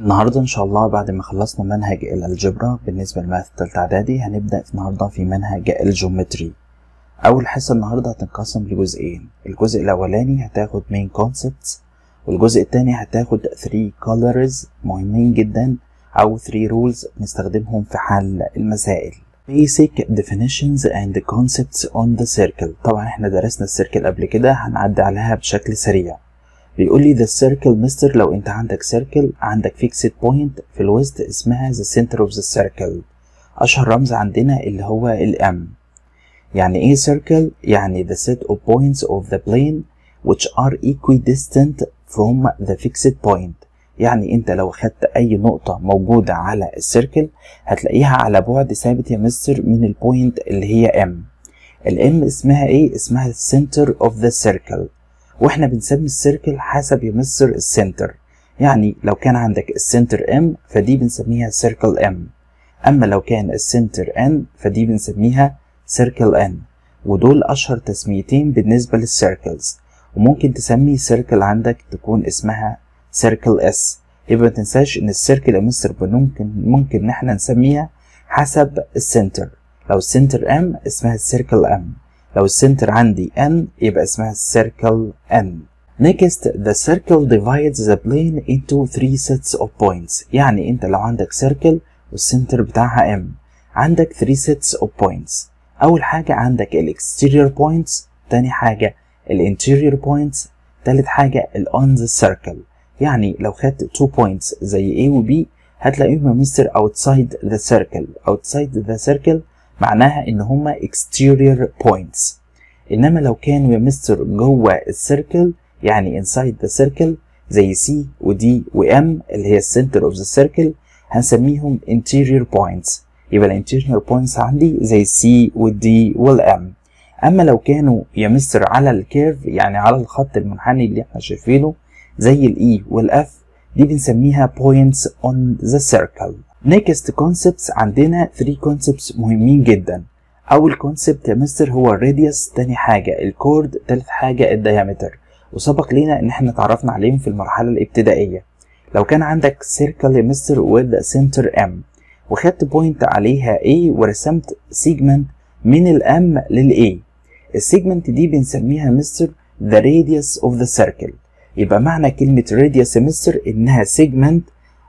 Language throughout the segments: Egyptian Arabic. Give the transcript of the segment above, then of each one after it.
النهاردة إن شاء الله بعد ما خلصنا منهج الألجبرا بالنسبة لماث تالتة إعدادي هنبدأ في النهاردة في منهج الجيومتري أول حصة النهاردة هتنقسم لجزئين الجزء الأولاني هتاخد main concepts والجزء التاني هتاخد 3 colors مهمين جدا أو 3 rules نستخدمهم في حل المسائل basic definitions and concepts on the circle طبعا احنا درسنا السيركل قبل كده هنعدي عليها بشكل سريع بيقول لي the circle مستر لو انت عندك سيركل عندك fixed point في الوسط اسمها the center of the circle اشهر رمز عندنا اللي هو الام يعني ايه circle يعني the set of points of the plane which are equidistant from the fixed point يعني انت لو خدت اي نقطة موجودة على السيركل هتلاقيها على بعد ثابت يا مستر من البوينت اللي هي ام الام اسمها ايه اسمها center of the circle واحنا بنسمي السيركل حسب يا مستر السنتر يعني لو كان عندك السنتر ام فدي بنسميها سيركل ام اما لو كان السنتر ان فدي بنسميها سيركل ان ودول اشهر تسميتين بالنسبة للسيركلز وممكن تسمي سيركل عندك تكون اسمها سيركل اس يبقى ما تنساش ان السيركل يا مستر ممكن ممكن ان احنا نسميها حسب السنتر لو السنتر ام اسمها السيركل ام لو السنتر عندي n يبقى اسمها circle n next the circle divides the plane into three sets of points يعني انت لو عندك circle والسنتر بتاعها m عندك three sets of points اول حاجة عندك ال exterior points تاني حاجة ال interior points تالت حاجة ال on the circle يعني لو خدت two points زي A و B هتلاقيهم يا مستر outside the circle outside the circle معناها ان هما exterior points انما لو كانوا يا مستر جوه السيركل يعني inside the circle زي C و D و M اللي هي center of the circle هنسميهم interior points يبقى ال interior points عندي زي C و D وال M اما لو كانوا يا مستر على الكيرف يعني على الخط المنحني اللي احنا شايفينه زي ال E وال F دي بنسميها points on the circle next concepts عندنا 3 concepts مهمين جدا اول concept يا مستر هو الراديوس تاني حاجة الكورد تالت حاجة الديامتر وسبق لينا ان احنا اتعرفنا عليهم في المرحلة الابتدائية لو كان عندك سيركل يا مستر with center M وخدت بوينت عليها A ورسمت سيجمنت من الام لل A السيجمنت دي بنسميها مستر the radius of the circle يبقى معنى كلمة radius يا مستر انها سيجمنت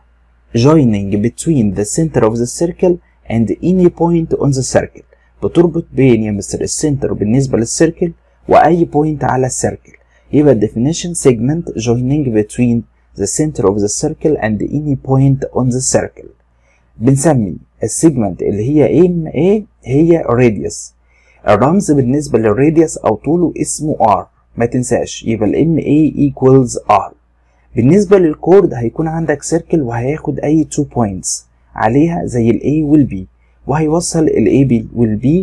joining between the center of the circle and any point on the circle بتربط بين يا مستر السنتر بالنسبة للسيركل وأي بوينت على السيركل يبقى definition segment joining between the center of the circle and any point on the circle بنسمي السيجمنت اللي هي ايه ايه هي radius الرمز بالنسبة للراديوس أو طوله اسمه r ما تنساش يبقى ال MA equals r بالنسبة للكورد هيكون عندك سيركل وهياخد أي 2 points عليها زي ال A وال B وهيوصل ال AB وال B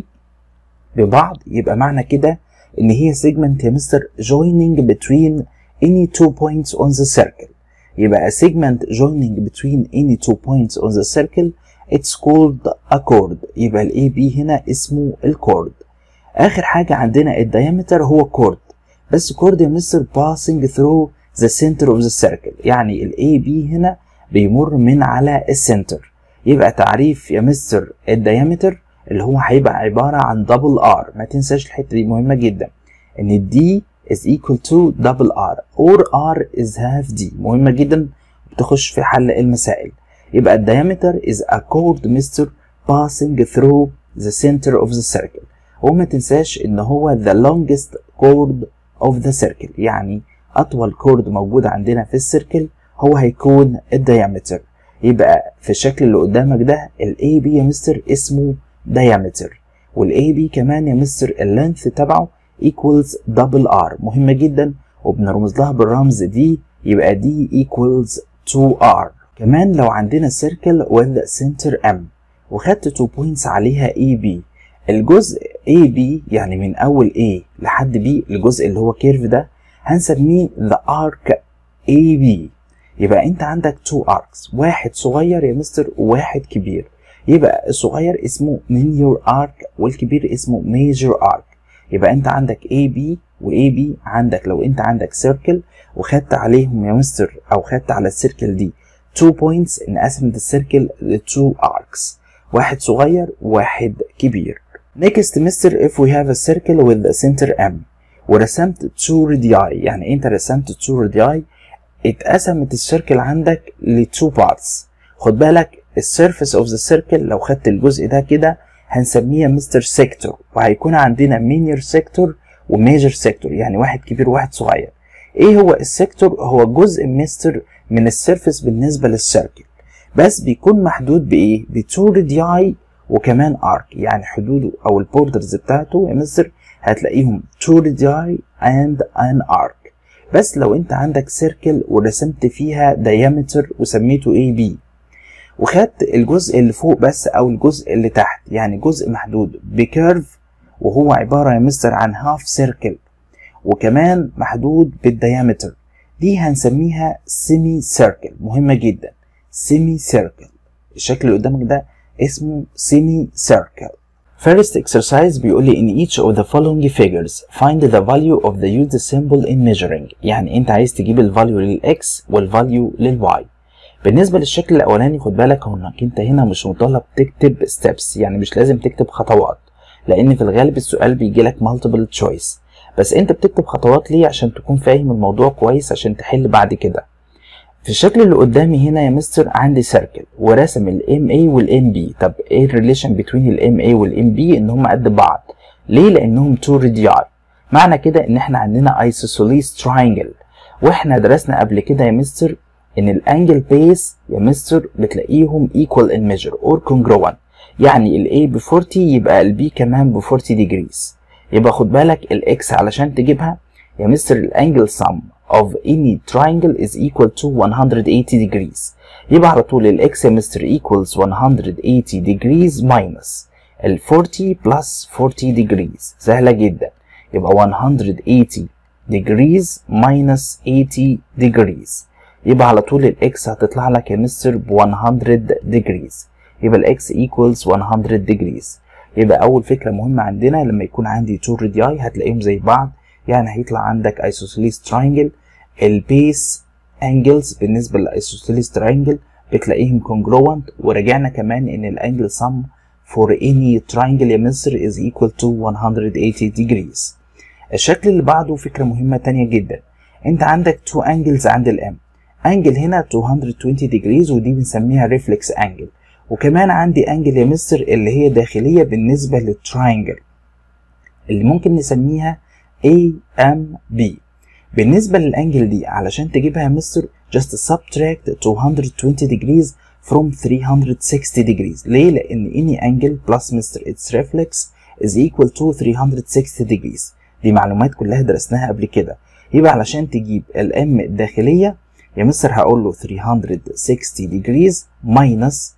ببعض يبقى معنى كده إن هي segment يا مستر joining between any two points on the circle يبقى a segment joining between any two points on the circle it's called a chord يبقى ال AB هنا اسمه الكورد آخر حاجة عندنا الديامتر هو كورد بس كورد يا مستر passing through the center of the circle يعني ال AB هنا بيمر من على السنتر يبقى تعريف يا مستر الديامتر اللي هو هيبقى عبارة عن دبل R ما تنساش الحتة دي مهمة جدا ان D is equal to double R or R is half D مهمة جدا بتخش في حل المسائل يبقى الديامتر is a chord مستر passing through the center of the circle وما تنساش ان هو the longest chord of the circle يعني اطول كورد موجود عندنا في السيركل هو هيكون الديامتر يبقى في الشكل اللي قدامك ده ال AB يا مستر اسمه diameter وال AB كمان يا مستر اللينث تبعه equals double R مهمة جدا وبنرمز لها بالرمز دي يبقى دي equals 2R كمان لو عندنا سيركل with center M وخدت 2 points عليها AB الجزء AB يعني من أول A لحد B الجزء اللي هو كيرف ده هنسميه the arc AB يبقى انت عندك two arcs واحد صغير يا مستر وواحد كبير يبقى الصغير اسمه minor arc والكبير اسمه major arc يبقى انت عندك AB و AB عندك لو انت عندك circle وخدت عليهم يا مستر او خدت على السيركل دي two points نقسم السيركل ل two arcs واحد صغير وواحد كبير next mister if we have a circle with the center M ورسمت two radii يعني انت رسمت two radii اتقسمت السيركل عندك ل two parts خد بالك السيرفيس اوف ذا سيركل لو خدت الجزء ده كده هنسميه مستر سيكتور وهيكون عندنا مينير سيكتور وميجر سيكتور يعني واحد كبير وواحد صغير ايه هو السيكتور هو جزء مستر من السيرفيس بالنسبه للسيركل بس بيكون محدود بايه بتو رادياي وكمان ارك يعني حدوده او البوردرز بتاعته يا مستر هتلاقيهم تو رادياي اند ان ارك بس لو انت عندك سيركل ورسمت فيها دايمتر وسميته اي بي وخدت الجزء اللي فوق بس او الجزء اللي تحت يعني جزء محدود بكيرف وهو عبارة يا مستر عن هاف سيركل وكمان محدود بالديامتر دي هنسميها سيمي سيركل مهمة جدا سيمي سيركل الشكل اللي قدامك ده اسمه سيمي سيركل First exercise بيقول لي in each of the following figures find the value of the used symbol in measuring يعني انت عايز تجيب الفاليو للx والفاليو للy بالنسبة للشكل الأولاني خد بالك هو إنك أنت هنا مش مطالب تكتب steps يعني مش لازم تكتب خطوات لأن في الغالب السؤال بيجيلك multiple choice بس أنت بتكتب خطوات ليه عشان تكون فاهم الموضوع كويس عشان تحل بعد كده في الشكل اللي قدامي هنا يا مستر عندي سيركل وراسم ال MA وال MB طب ايه الريليشن بين ال MA وال MB ان هم قد بعض ليه لانهم تو رادياي معنى كده ان احنا عندنا isosceles triangle واحنا درسنا قبل كده يا مستر ان الانجل بيس يا مستر بتلاقيهم equal in measure or congruent يعني ال A ب 40 يبقى ال B كمان ب 40 degrees يبقى خد بالك ال X علشان تجيبها يا مستر الانجل sum of any triangle is equal to 180 degrees يبقى على طول ال X يا مستر equals 180 degrees minus ال 40 plus 40 degrees سهلة جدا يبقى 180 degrees minus 80 degrees يبقى على طول الاكس هتطلع لك يا مستر ب 100 degrees يبقى الاكس equals 100 degrees يبقى اول فكره مهمه عندنا لما يكون عندي تو رادياي هتلاقيهم زي بعض يعني هيطلع عندك isosceles triangle البيس angles بالنسبه للايسوسيليس triangle بتلاقيهم congruent وراجعنا كمان ان الانجل sum for any triangle يا مصر is equal to 180 degrees الشكل اللي بعده فكره مهمه تانية جدا انت عندك two angles عند الام انجل هنا 220 degrees ودي بنسميها ريفلكس انجل وكمان عندي انجل يا مستر اللي هي داخليه بالنسبه للتراينجل اللي ممكن نسميها AMB بالنسبه للانجل دي علشان تجيبها يا مستر just subtract 220 degrees from 360 degrees ليه لان any angle plus مستر its reflex is equal to 360 degrees دي معلومات كلها درسناها قبل كده يبقى علشان تجيب الام الداخليه يا مستر هقول له 360 degrees minus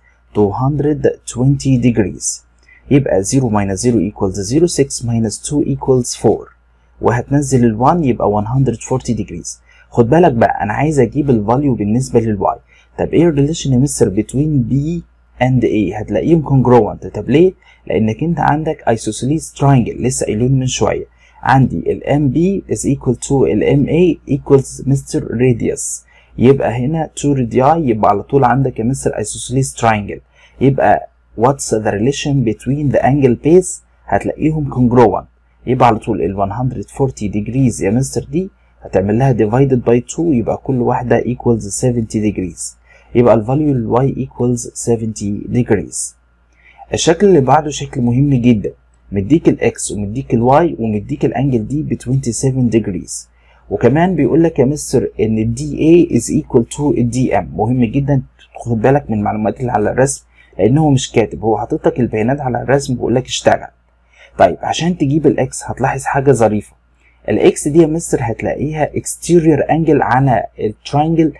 220 degrees يبقى 0 minus 0 equals 0 6 minus 2 equals 4 وهتنزل ال 1 يبقى 140 degrees خد بالك بقى انا عايز اجيب الفاليو بالنسبه للواي طب ايه الريليشن يا مستر بين B and A هتلاقيهم congruent طب ليه لانك انت عندك isosceles triangle لسه قايلين من شويه عندي ال MB is equal to ال MA equals مستر radius يبقى هنا 2 radii يبقى على طول عندك يا مستر isosceles triangle يبقى what's the relation between the angle base هتلاقيهم congruent يبقى على طول ال 140 degrees يا مستر دي هتعمل لها divided by 2 يبقى كل واحدة equals 70 degrees يبقى الفاليو ال y equals 70 degrees الشكل اللي بعده شكل مهم جدا مديك الاكس ومديك الواي ومديك الانجل دي ب 27 degrees وكمان بيقول لك يا مستر ان ال DA is equal to ال DM مهم جدا خد بالك من المعلومات اللي على الرسم لانه مش كاتب هو حاطط لك البيانات على الرسم بيقول لك اشتغل طيب عشان تجيب الاكس هتلاحظ حاجه ظريفه الاكس دي يا مستر هتلاقيها exterior angle على التراينجل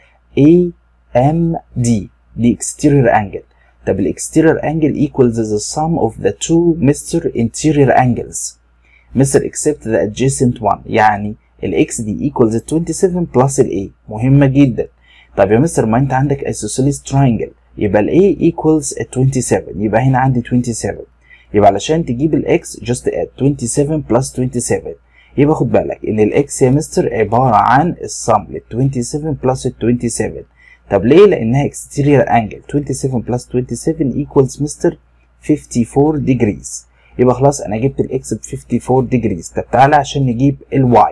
AMD دي exterior angle طب الاكستيرير انجل equals the sum of the two مستر interior angles مستر except the adjacent one يعني الاكس دي equals 27 plus ال A مهمة جدا طب يا مستر ما انت عندك isosceles triangle يبقى ال A equals 27 يبقى هنا عندي 27 يبقى علشان تجيب الاكس just add 27 plus 27 يبقى خد بالك ان الاكس يا مستر عبارة عن السم لل 27 plus ال 27 طب ليه لانها exterior angle 27 plus 27 equals مستر 54 degrees يبقى خلاص انا جبت الاكس ب 54 degrees طب تعالى عشان نجيب الواي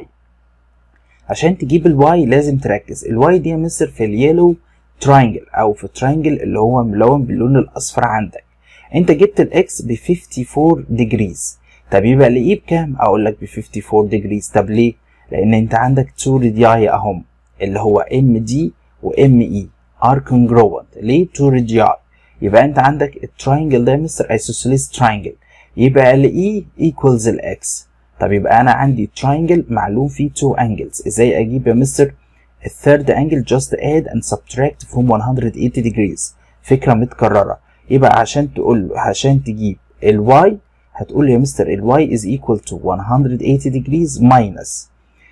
عشان تجيب الواي لازم تركز الواي دي يا مستر في اليلو تراينجل او في التراينجل اللي هو ملون باللون الاصفر عندك انت جبت الاكس ب 54 degrees طب يبقى الايه بكام اقول لك ب 54 degrees طب ليه لان انت عندك 2 رادياي اهم اللي هو ام دي وام اي ار congruent ليه 2 رادياي يبقى انت عندك التراينجل ده مستر ايسوسيليس تراينجل يبقى ال اي equals الاكس طب يبقى انا عندي تراينجل معلوم فيه 2 angles ازاي اجيب يا مستر الثيرد angle just add and subtract from 180 degrees فكرة متكررة يبقى عشان تقول عشان تجيب الواي هتقول يا مستر الواي is equal to 180 degrees minus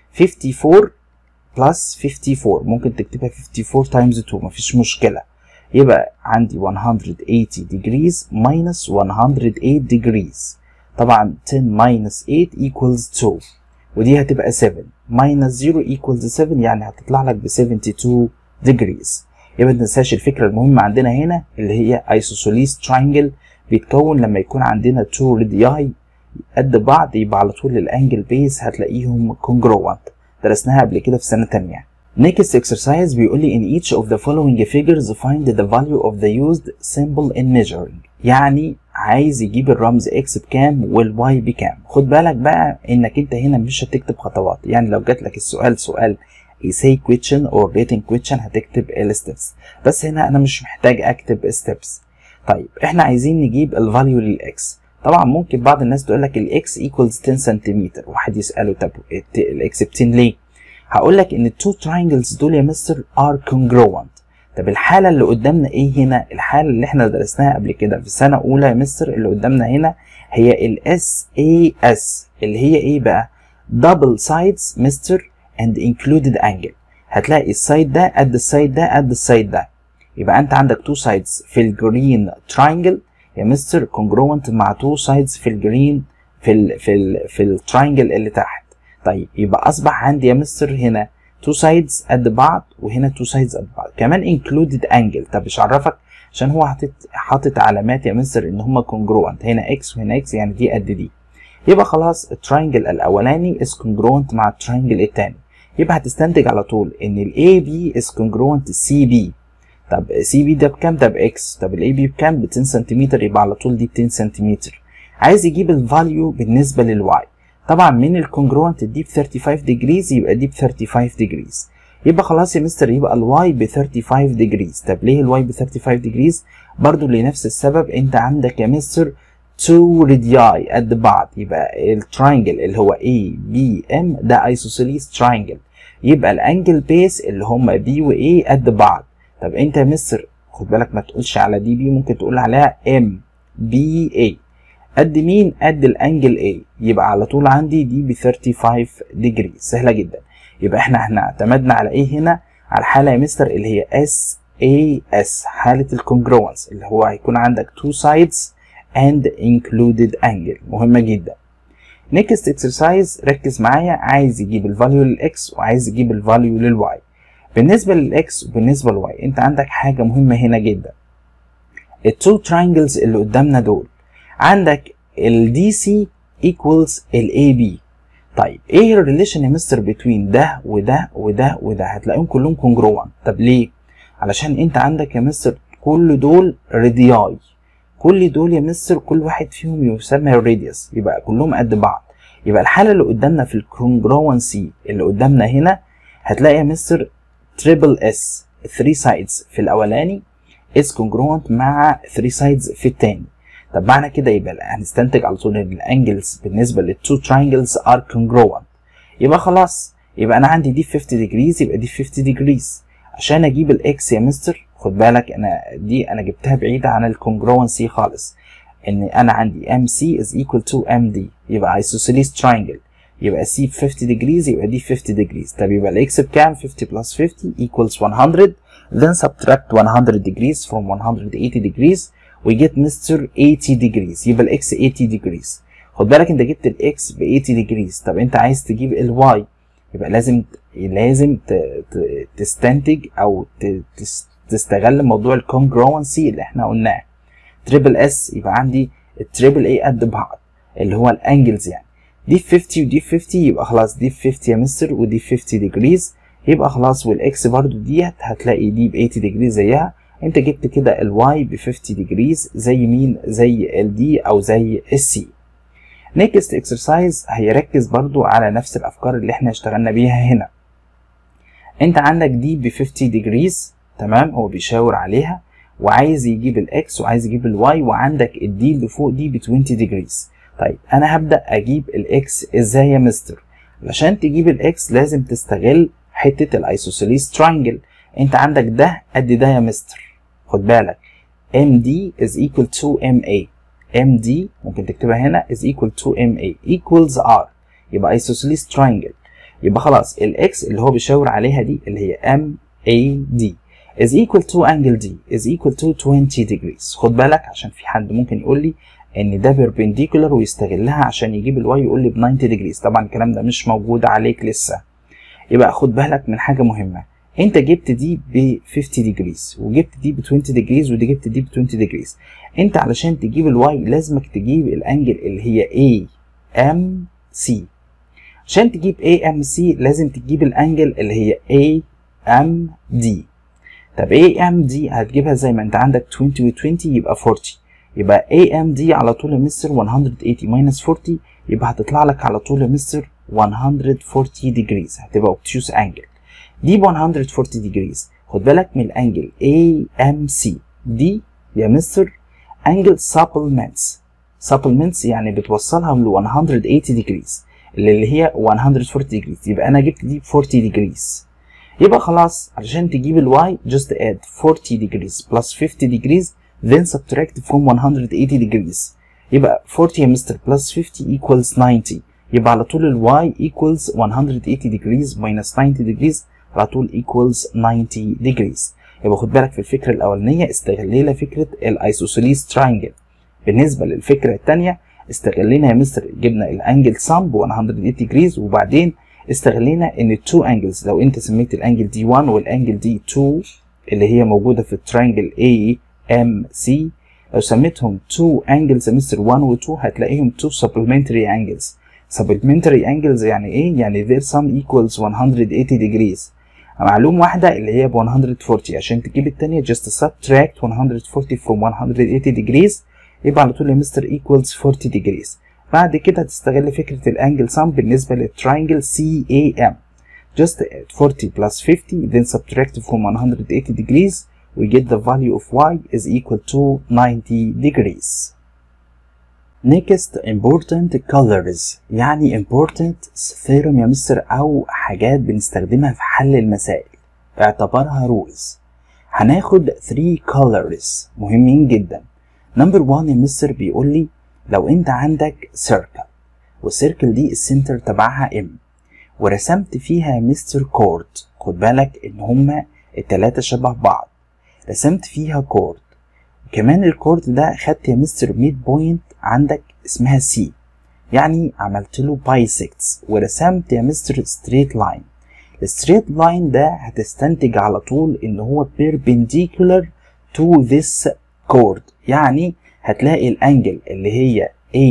54 plus 54 ممكن تكتبها 54 times 2 مفيش مشكلة يبقى عندي 180 degrees minus 108 degrees طبعا 10 minus 8 equals 2 ودي هتبقى 7 minus 0 equals 7 يعني هتطلع لك ب 72 degrees يبقى ما تنساش الفكرة المهمة عندنا هنا اللي هي isosceles triangle بيتكون لما يكون عندنا 2 radii قد بعض يبقى على طول الانجل بيس هتلاقيهم congruent درسناها قبل كده في سنة تانية Next exercise بيقول لي in each of the following figures find the value of the used symbol in measuring يعني عايز يجيب الرمز x بكام والواي بكام خد بالك بقى انك انت هنا مش هتكتب خطوات يعني لو جات لك السؤال سؤال essay question or written question هتكتب الستبس بس هنا انا مش محتاج اكتب steps طيب احنا عايزين نجيب الفاليو للاكس طبعا ممكن بعض الناس تقول لك الاكس equals 10 سنتيمتر واحد يساله طب الاكس ب 10 ليه هقول لك ان التو تراينجلز دول يا مستر ار congruent طب الحاله اللي قدامنا ايه هنا الحاله اللي احنا درسناها قبل كده في سنه اولى يا مستر اللي قدامنا هنا هي الاس اي اس اللي هي ايه بقى double sides مستر and included angle هتلاقي السايد ده قد السايد ده قد السايد ده يبقى انت عندك تو سايدز في الجرين تراينجل يا مستر congruent مع تو سايدز في الجرين في ال في ال في التراينجل اللي تحت طيب يبقى اصبح عندي يا مستر هنا تو سايدز قد بعض وهنا تو سايدز قد بعض كمان included angle طب مش عرفك عشان هو حاطط حاطط علامات يا مستر ان هما congruent هنا اكس وهنا اكس يعني دي قد دي يبقى خلاص التراينجل الاولاني is congruent مع التراينجل الثاني يبقى هتستنتج على طول ان ال AB is congruent CB طب سي بي ده بكام ده باكس طب الاي بي بكام ب 10 سنتيمتر يبقى على طول دي 10 سنتيمتر عايز يجيب الفاليو بالنسبه للواي طبعا من الكونجروانت دي ب 35 ديجريز يبقى دي ب 35 ديجريز يبقى خلاص يا مستر يبقى الواي ب 35 ديجريز طب ليه الواي ب 35 ديجريز برضو لنفس السبب انت عندك يا مستر 2 رادياي قد بعض يبقى التراينجل اللي هو A B M ده ايسوسيليس تراينجل يبقى الانجل بيس اللي هم B و A قد بعض طب انت يا مستر خد بالك ما تقولش على دي بي ممكن تقول عليها ام بي اي قد مين قد الانجل اي يبقى على طول عندي دي ب 35 ديجري سهله جدا يبقى احنا احنا اعتمدنا على ايه هنا على الحاله يا مستر اللي هي اس اي اس حاله الكونجروانس اللي هو هيكون عندك two sides and included angle مهمه جدا next exercise ركز معايا عايز يجيب الفاليو للاكس وعايز يجيب الفاليو للواي بالنسبة للإكس وبالنسبة للواي أنت عندك حاجة مهمة هنا جدا التو تراينجلز اللي قدامنا دول عندك ال DC equals ال AB طيب ايه الريليشن يا مستر بين ده وده وده وده هتلاقيهم كلهم كونجروان طب ليه علشان انت عندك يا مستر كل دول رادياي كل دول يا مستر كل واحد فيهم يسمى راديوس يبقى كلهم قد بعض يبقى الحاله اللي قدامنا في الكونجروانسي اللي قدامنا هنا هتلاقي يا مستر تريبل اس 3 سايدز في الاولاني is congruent مع 3 سايدز في الثاني طب معنى كده يبقى هنستنتج على طول ان الانجلز بالنسبه للتو تراينجلز ار congruent يبقى خلاص يبقى انا عندي دي 50 ديجريز يبقى دي 50 ديجريز عشان اجيب الاكس يا مستر خد بالك انا دي انا جبتها بعيده عن الكونجروانسي خالص ان انا عندي MC is equal to MD يبقى isosceles triangle يبقى C ب 50 degrees يبقى دي 50 degrees طب يبقى الاكس بكام 50 plus 50 equals 100 then subtract 100 degrees from 180 degrees we get Mr. 80 degrees يبقى الاكس 80 degrees خد بالك انت جبت الاكس ب 80 degrees طب انت عايز تجيب الواي يبقى لازم لازم ت... ت... تستنتج او ت... تستغل موضوع الكونجروانسي اللي احنا قلناه تريبل اس يبقى عندي التريبل اي قد بعض اللي هو الانجلز يعني دي 50 ودي 50 يبقى خلاص دي 50 يا مستر ودي 50 ديجريز يبقى خلاص والاكس برضو ديت هتلاقي دي ب 80 ديجريز زيها انت جبت كده الواي ب 50 ديجريز زي مين زي الدي او زي السي نيكست اكسرسايز هيركز برضو على نفس الافكار اللي احنا اشتغلنا بيها هنا انت عندك دي ب 50 ديجريز تمام هو بيشاور عليها وعايز يجيب الاكس وعايز يجيب الواي وعندك الدي اللي فوق دي ب 20 ديجريز طيب انا هبدا اجيب الاكس ازاي يا مستر علشان تجيب الاكس لازم تستغل حته الايسوسيليس ترينجل انت عندك ده قد ده يا مستر خد بالك MD is equal to MA MD ممكن تكتبها هنا is equal to MA equals R يبقى isosceles triangle يبقى خلاص الاكس اللي هو بيشاور عليها دي اللي هي MAD is equal to angle D is equal to 20 degrees خد بالك عشان في حد ممكن يقول لي ان ده perpendicular ويستغلها عشان يجيب الواي يقول لي ب 90 degrees طبعا الكلام ده مش موجود عليك لسه يبقى خد بالك من حاجه مهمه انت جبت دي ب 50 degrees وجبت دي ب 20 degrees ودي جبت دي ب 20 degrees انت علشان تجيب الواي لازمك تجيب الانجل اللي هي A M C عشان تجيب A M C لازم تجيب الانجل اللي هي A M D طب A M D هتجيبها زي ما انت عندك 20 و 20 يبقى 40 يبقى A M D على طول يا مستر 180 minus 40 يبقى هتطلع لك على طول يا مستر 140 degrees هتبقى obtuse angle دي ب 140 degrees خد بالك من الانجل AMC دي يا مستر انجل supplements supplements يعني بتوصلها ل 180 degrees اللي هي 140 degrees يبقى انا جبت دي ب 40 degrees يبقى خلاص علشان تجيب الواي just add 40 degrees plus 50 degrees then subtract from 180 degrees يبقى 40 يا مستر plus 50 equals 90 يبقى على طول الواي equals 180 degrees minus 90 degrees على طول equals 90 degrees يبقى خد بالك في الفكرة الأولانية استغلينا فكرة الايسوسيليس تراينجل بالنسبة للفكرة الثانية استغلينا يا مستر جبنا الانجل سم ب 180 degrees وبعدين استغلينا ان التو انجلز لو انت سميت الانجل دي 1 والانجل دي 2 اللي هي موجودة في التراينجل A M C لو سميتهم 2 angles يا مستر 1 و 2 هتلاقيهم 2 supplementary angles supplementary angles يعني ايه؟ يعني their sum equals 180 degrees معلومة واحدة اللي هي ب 140 عشان تجيب التانية just subtract 140 from 180 degrees يبقى على طول يا مستر equals 40 degrees بعد كده هتستغل فكرة الانجل sum بالنسبة للتراينجل CAM just add 40 plus 50 then subtract from 180 degrees we get the value of y is equal to 90 degrees. Next important colors يعني important theorem يا مستر أو حاجات بنستخدمها في حل المسائل اعتبرها rules هناخد 3 colors مهمين جدا number 1 يا مستر بيقول لي لو انت عندك circle والسيركل دي السنتر تبعها M ورسمت فيها مستر كورد خد بالك ان هما التلاتة شبه بعض رسمت فيها كورد وكمان الكورد ده خدت يا مستر ميد بوينت عندك اسمها سي يعني عملت له بايسكتس ورسمت يا مستر ستريت لاين الستريت لاين ده هتستنتج على طول ان هو perpendicular to this chord يعني هتلاقي الانجل اللي هي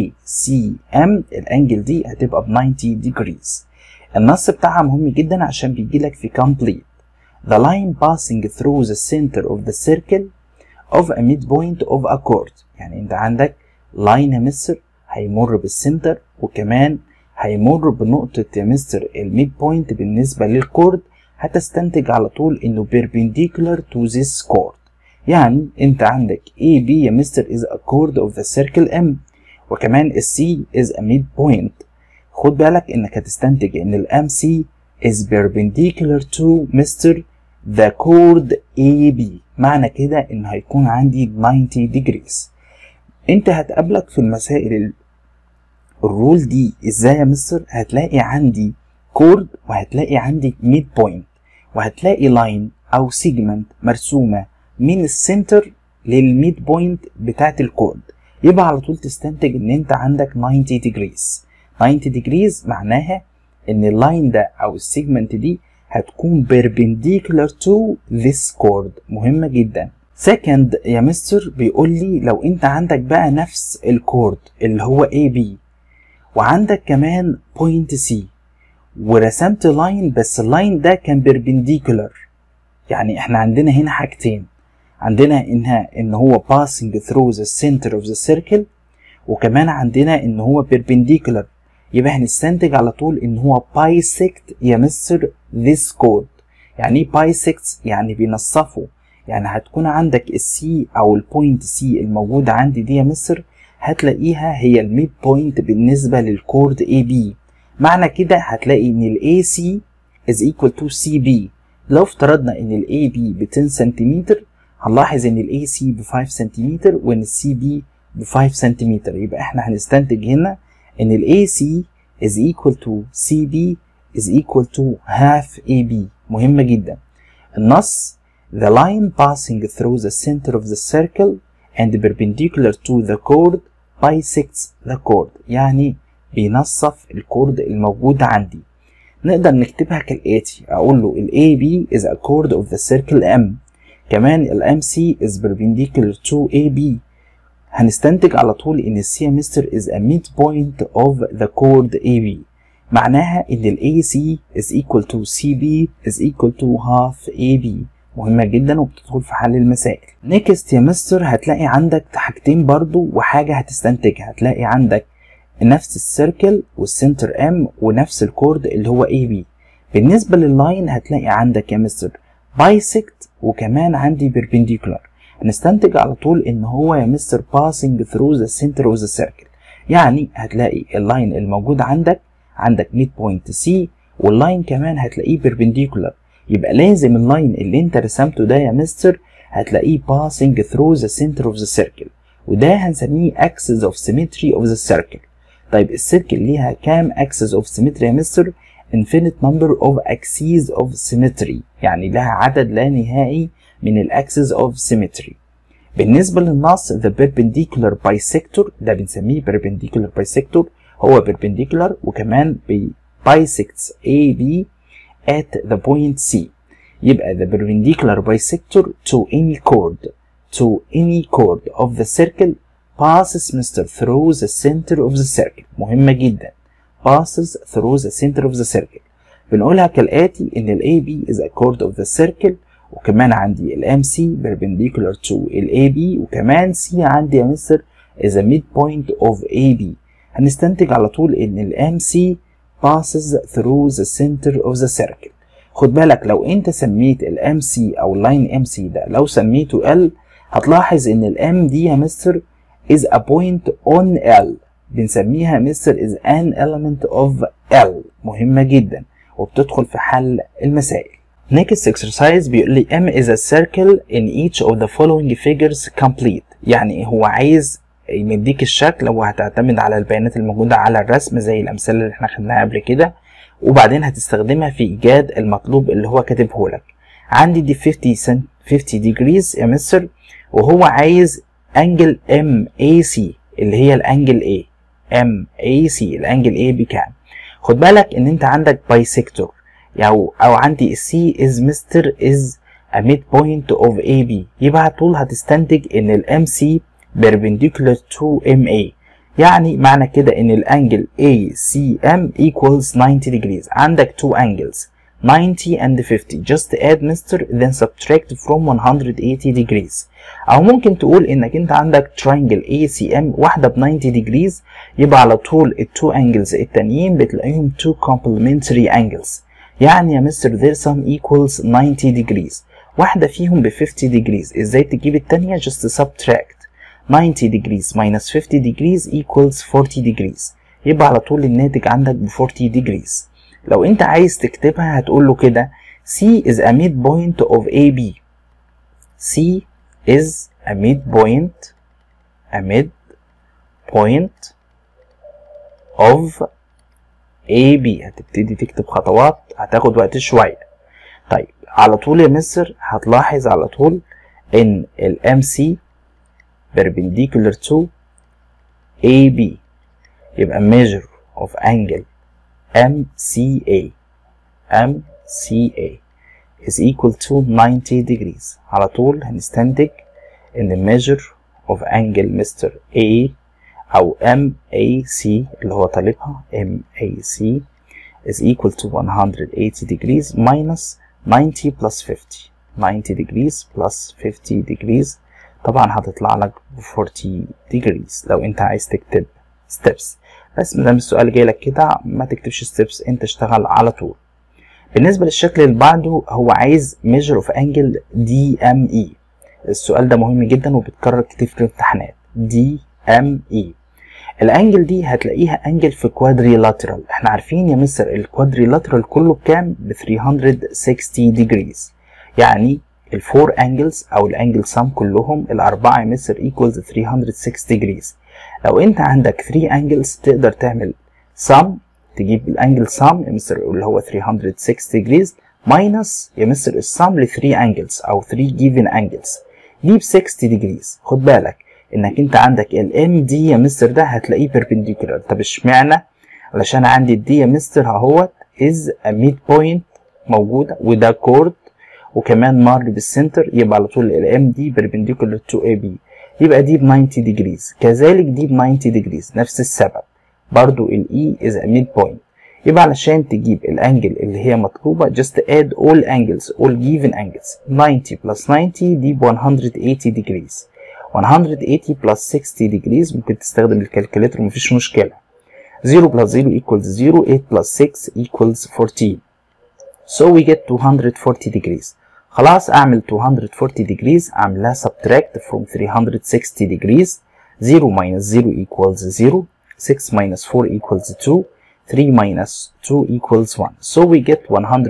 ACM الانجل دي هتبقى ب 90 degrees النص بتاعها مهم جدا عشان بيجيلك في complete the line passing through the center of the circle of a midpoint of a chord يعني انت عندك لاين يا مستر هيمر بالسنتر وكمان هيمر بنقطة يا مستر الميد بوينت بالنسبة للكورد هتستنتج على طول انه perpendicular to this chord يعني انت عندك AB يا مستر is a chord of the circle M وكمان ال C is a midpoint خد بالك انك هتستنتج ان ال MC is perpendicular to Mr. the chord AB معنى كده ان هيكون عندي 90 degrees انت هتقابلك في المسائل الرول دي ازاي يا مستر هتلاقي عندي كورد وهتلاقي عندي ميد بوينت وهتلاقي لاين او سيجمنت مرسومه من السنتر للميد بوينت بتاعت الكورد يبقى على طول تستنتج ان انت عندك 90 degrees 90 degrees معناها ان اللاين ده او السيجمنت دي هتكون perpendicular to this chord مهمة جدا second يا مستر بيقول لي لو انت عندك بقى نفس الكورد اللي هو AB وعندك كمان point C ورسمت لاين بس اللاين ده كان perpendicular يعني احنا عندنا هنا حاجتين عندنا انها ان هو passing through the center of the circle وكمان عندنا ان هو perpendicular يبقى هنستنتج على طول ان هو bisect يا مستر this chord يعني ايه bisect يعني بينصفه يعني هتكون عندك السي او البوينت سي الموجودة عندي دي يا مستر هتلاقيها هي الميد بوينت بالنسبة للكورد اي بي معنى كده هتلاقي ان الاي سي is equal to CB لو افترضنا ان الاي بي ب 10 سنتيمتر هنلاحظ ان الاي سي ب 5 سنتيمتر وان السي بي ب 5 سنتيمتر يبقى احنا هنستنتج هنا ان الاي سي is equal to CB is equal to half AB مهمة جدا النص the line passing through the center of the circle and perpendicular to the chord bisects the chord يعني بينصف الكورد الموجود عندي نقدر نكتبها كالآتي أقول له ال AB is a chord of the circle M كمان ال MC is perpendicular to AB هنستنتج على طول إن ال C مستر is a midpoint of the chord AB معناها إن ال AC is equal to CB is equal to half AB مهمة جدا وبتدخل في حل المسائل نيكست يا مستر هتلاقي عندك حاجتين برضو وحاجة هتستنتجها هتلاقي عندك نفس السيركل والسنتر ام ونفس الكورد اللي هو اي بي بالنسبة لللاين هتلاقي عندك يا مستر بايسكت وكمان عندي بيربنديكولار هنستنتج على طول ان هو يا مستر passing through the center of the circle يعني هتلاقي اللاين الموجود عندك عندك ميد بوينت سي واللاين كمان هتلاقيه بيربنديكولار يبقى لازم اللاين اللي انت رسمته ده يا مستر هتلاقيه passing through the center of the circle وده هنسميه axis of symmetry of the circle طيب السيركل ليها كام axis of symmetry يا مستر infinite number of axes of symmetry يعني لها عدد لا نهائي من الاكسس of symmetry بالنسبة للنص the perpendicular bisector ده بنسميه perpendicular bisector هو perpendicular وكمان بي bisects AB at the point C يبقى the perpendicular bisector to any chord to any chord of the circle passes Mr. through the center of the circle مهمة جدا passes through the center of the circle بنقولها كالآتي إن ال AB is a chord of the circle وكمان عندي ال MC perpendicular to ال AB وكمان C عندي يا مستر is a midpoint of AB هنستنتج على طول إن ال MC passes through the center of the circle خد بالك لو انت سميت ال MC او line MC ده لو سميته L هتلاحظ ان ال M دي يا مستر is a point on L بنسميها مستر is an element of L مهمة جدا وبتدخل في حل المسائل Next exercise بيقول لي M is a circle in each of the following figures complete يعني هو عايز يمديك الشكل وهتعتمد على البيانات الموجودة على الرسم زي الأمثلة اللي احنا خدناها قبل كده وبعدين هتستخدمها في إيجاد المطلوب اللي هو كاتبه لك عندي دي 50 سن 50 degrees يا مستر وهو عايز انجل ام اي سي اللي هي الانجل A ام اي سي الانجل A بكام خد بالك ان انت عندك بايسكتور او او عندي السي از مستر از a midpoint of AB يبقى على طول هتستنتج ان الام سي perpendicular to MA يعني معنى كده ان الانجل ACM equals 90 degrees عندك two angles 90 and 50 just add mister then subtract from 180 degrees او ممكن تقول انك انت عندك triangle ACM واحدة ب 90 degrees يبقى على طول ال two angles التانيين بتلاقيهم two complementary angles يعني يا مستر their sum equals 90 degrees واحدة فيهم ب 50 degrees ازاي تجيب التانية just subtract 90 degrees minus 50 degrees equals 40 degrees يبقى على طول الناتج عندك ب 40 degrees لو انت عايز تكتبها هتقول له كده C is a midpoint of AB C is a midpoint a midpoint of AB هتبتدي تكتب خطوات هتاخد وقت شوية طيب على طول يا مستر هتلاحظ على طول ان ال MC perpendicular to AB يبقى measure of angle MCA CA is equal to 90 degrees على طول هنستنتج ان measure of angle Mr. A أو MAC اللي هو طالبها MAC is equal to 180 degrees minus 90 plus 50 90 degrees plus 50 degrees طبعا هتطلع لك ب 40 degrees لو انت عايز تكتب steps بس مادام السؤال جاي لك كده ما تكتبش steps انت اشتغل على طول بالنسبة للشكل اللي بعده هو عايز measure of angle DME السؤال ده مهم جدا وبيتكرر كتير في الامتحانات DME الانجل دي هتلاقيها انجل في كوادريلاترال احنا عارفين يا مستر الكوادريلاترال كله بكام ب 360 degrees يعني الفور انجلز او الانجل سام كلهم الاربعه يا مستر ايكوالز 360 degrees لو انت عندك 3 انجلز تقدر تعمل سام تجيب الانجل سام يا مستر اللي هو 360 degrees ماينس يا مستر السام ل 3 انجلز او 3 given انجلز دي ب 60 degrees خد بالك انك انت عندك الام دي يا مستر ده هتلاقيه بيربنديكولار طب اشمعنى علشان عندي الدي يا مستر اهوت از ا ميد بوينت موجوده وده كورد وكمان مر بالسنتر يبقى على طول الام دي بيربنديكولار تو اي بي يبقى دي ب 90 ديجريز كذلك دي ب 90 ديجريز نفس السبب برضو الاي از ا ميد بوينت يبقى علشان تجيب الانجل اللي هي مطلوبه just add all angles all given angles 90 plus 90 دي ب 180 degrees 180 plus 60 degrees ممكن تستخدم الكالكوليتر مفيش مشكلة 0 plus 0 equals 0 8 plus 6 equals 14 so we get 240 degrees خلاص اعمل 240 degrees اعملها subtract from 360 degrees 0 minus 0 equals 0 6 minus 4 equals 2 3 minus 2 equals 1 so we get